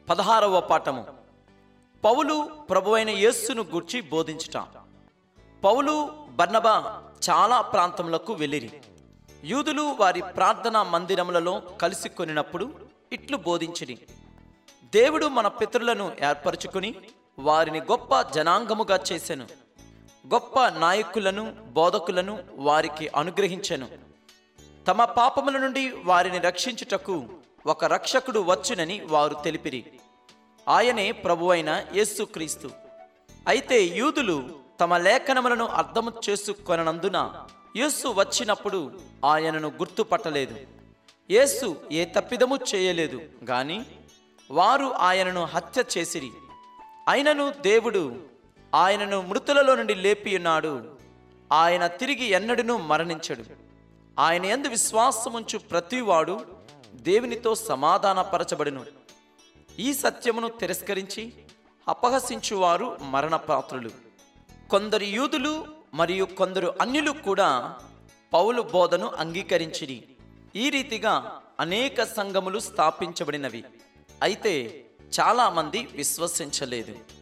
పదహారవ పాఠము పౌలు ప్రభువైన యేస్సును గూర్చి బోధించుట పౌలు బర్నబా చాలా ప్రాంతములకు వెళ్ళిరి యూదులు వారి ప్రార్థనా మందిరములలో కలిసి కొనినప్పుడు ఇట్లు బోధించిరి దేవుడు మన పితరులను ఏర్పరచుకుని వారిని గొప్ప జనాంగముగా చేసెను గొప్ప నాయకులను బోధకులను వారికి అనుగ్రహించెను తమ పాపముల నుండి వారిని రక్షించుటకు ఒక రక్షకుడు వచ్చునని వారు తెలిపిరి ఆయనే ప్రభువైన యేసుక్రీస్తు అయితే యూదులు తమ లేఖనములను అర్థము చేసుకొనందున యేసు వచ్చినప్పుడు ఆయనను గుర్తుపట్టలేదు యేసు ఏ తప్పిదము చేయలేదు గాని వారు ఆయనను హత్య చేసిరి అయినను దేవుడు ఆయనను మృతులలో నుండి లేపి ఉన్నాడు ఆయన తిరిగి ఎన్నడూనూ మరణించడు ఆయన ఎందు విశ్వాసముంచు ప్రతివాడు దేవునితో సమాధానపరచబడును ఈ సత్యమును తిరస్కరించి అపహసించువారు మరణపాత్రులు కొందరు యూదులు మరియు కొందరు అన్యులు కూడా పౌలు బోధను అంగీకరించిరి ఈ రీతిగా అనేక సంఘములు స్థాపించబడినవి అయితే చాలామంది విశ్వసించలేదు